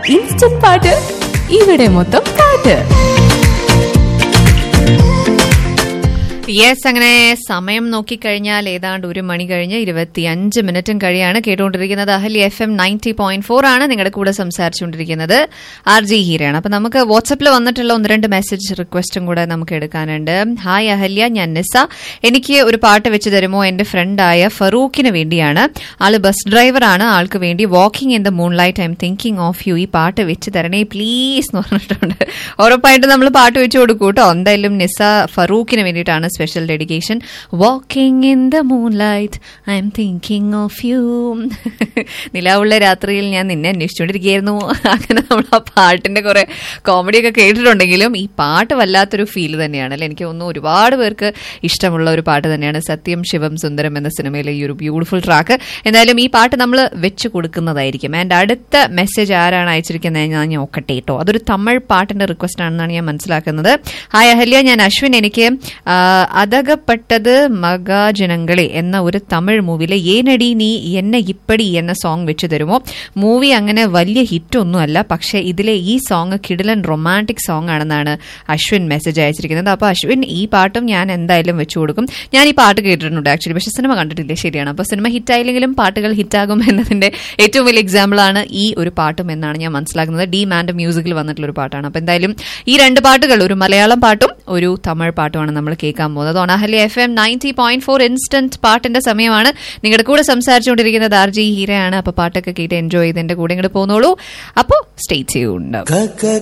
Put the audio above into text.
instant പാട്ട് ഇവിടെ മൊത്തം പാട്ട് യെസ് അങ്ങനെ സമയം നോക്കിക്കഴിഞ്ഞാൽ ഏതാണ്ട് ഒരു മണി കഴിഞ്ഞ് ഇരുപത്തി അഞ്ച് മിനിറ്റും കഴിയാണ് കേട്ടുകൊണ്ടിരിക്കുന്നത് Ahalya FM M ninety point ഫോർ ആണ് നിങ്ങളുടെ കൂടെ സംസാരിച്ചുകൊണ്ടിരിക്കുന്നത് ആർ ജി ഹീരയാണ് അപ്പൊ നമുക്ക് വാട്സപ്പിൽ വന്നിട്ടുള്ള ഒന്ന് രണ്ട് മെസ്സേജ് റിക്വസ്റ്റും കൂടെ നമുക്ക് എടുക്കാനുണ്ട് ഹായ് അഹല്യ ഞാൻ നിസ എനിക്ക് ഒരു പാട്ട് വെച്ച് തരുമോ എന്റെ ഫ്രണ്ടായ ഫറൂഖിന് വേണ്ടിയാണ് ആള് ബസ് ഡ്രൈവറാണ് ആൾക്ക് വേണ്ടി walking in the moonlight I'm thinking of you ഈ പാട്ട് വെച്ച് തരണേ പ്ലീസ് എന്ന് പറഞ്ഞിട്ടുണ്ട് ഉറപ്പായിട്ട് നമ്മൾ പാട്ട് വെച്ച് കൊടുക്കൂ കേട്ടോ എന്തായാലും നിസ ഫറൂഖിന് വേണ്ടിയിട്ടാണ് special dedication walking in the moonlight I'm thinking of you നിലാവുള്ള രാത്രിയിൽ ഞാൻ നിന്നെ അന്വേഷിച്ചുകൊണ്ടിരിക്കുകയായിരുന്നു അങ്ങനെ നമ്മൾ ആ പാട്ടിന്റെ കുറെ കോമഡിയൊക്കെ കേട്ടിട്ടുണ്ടെങ്കിലും ഈ പാട്ട് വല്ലാത്തൊരു ഫീൽ തന്നെയാണ് അല്ലെ എനിക്ക് തോന്നുന്നു ഒരുപാട് പേർക്ക് ഇഷ്ടമുള്ള ഒരു പാട്ട് തന്നെയാണ് സത്യം ശിവം സുന്ദരം എന്ന സിനിമയിലെ ഈ ഒരു ബ്യൂട്ടിഫുൾ ട്രാക്ക് എന്തായാലും ഈ പാട്ട് നമ്മൾ വെച്ച് കൊടുക്കുന്നതായിരിക്കും ആൻഡ് അടുത്ത മെസ്സേജ് ആരാണ് അയച്ചിരിക്കുന്നത് ഞാൻ നോക്കട്ടെ കേട്ടോ അതൊരു തമിഴ് പാട്ടിന്റെ റിക്വസ്റ്റ് ആണെന്നാണ് ഞാൻ മനസ്സിലാക്കുന്നത് ഹായ് അഹല്യ ഞാൻ അശ്വിൻ എനിക്ക് ആ, അതകപ്പെട്ടത് മകാജനങ്ങളെ എന്ന ഒരു തമിഴ് മൂവിയിലെ ഏനടി നീ എന്നെ ഇപ്പടി എന്ന സോങ് വെച്ച് തരുമോ മൂവി അങ്ങനെ വലിയ ഹിറ്റ് ഒന്നുമല്ല പക്ഷേ ഇതിലെ ഈ സോങ് കിടിലൻ റൊമാൻറ്റിക് സോങ് ആണെന്നാണ് അശ്വിൻ മെസ്സേജ് അയച്ചിരിക്കുന്നത് അപ്പോൾ അശ്വിൻ ഈ പാട്ടും ഞാൻ എന്തായാലും വെച്ചു കൊടുക്കും ഞാൻ ഈ പാട്ട് കേട്ടിട്ടുണ്ട് ആക്ച്വലി പക്ഷേ സിനിമ കണ്ടിട്ടില്ല ശരിയാണ് അപ്പോൾ സിനിമ ഹിറ്റായില്ലെങ്കിലും പാട്ടുകൾ ഹിറ്റാകും എന്നതിന്റെ ഏറ്റവും വലിയ എക്സാമ്പിൾ ആണ് ഈ ഒരു പാട്ടും എന്നാണ് ഞാൻ മനസ്സിലാക്കുന്നത് ഡി മാൻഡ് മ്യൂസിക്കിൽ വന്നിട്ടുള്ള ഒരു പാട്ടാണ് അപ്പോൾ എന്തായാലും ഈ രണ്ട് പാട്ടുകൾ ഒരു മലയാളം പാട്ടും ഒരു തമിഴ് പാട്ടുമാണ് നമ്മൾ കേൾക്കാൻ പോകുന്നത് ഓണാഹല്യ F M ninety point four instant പാട്ടിന്റെ സമയമാണ് നിങ്ങളുടെ കൂടെ സംസാരിച്ചുകൊണ്ടിരിക്കുന്നത് ആർ ജി ഹീരയാണ് അപ്പോൾ പാട്ടൊക്കെ കേട്ട് എൻജോയ് ചെയ്ത് എന്റെ കൂടെ ഇങ്ങോട്ട് പോന്നോളൂ അപ്പോൾ സ്റ്റേ ചെയ്യൂണ്ട് ക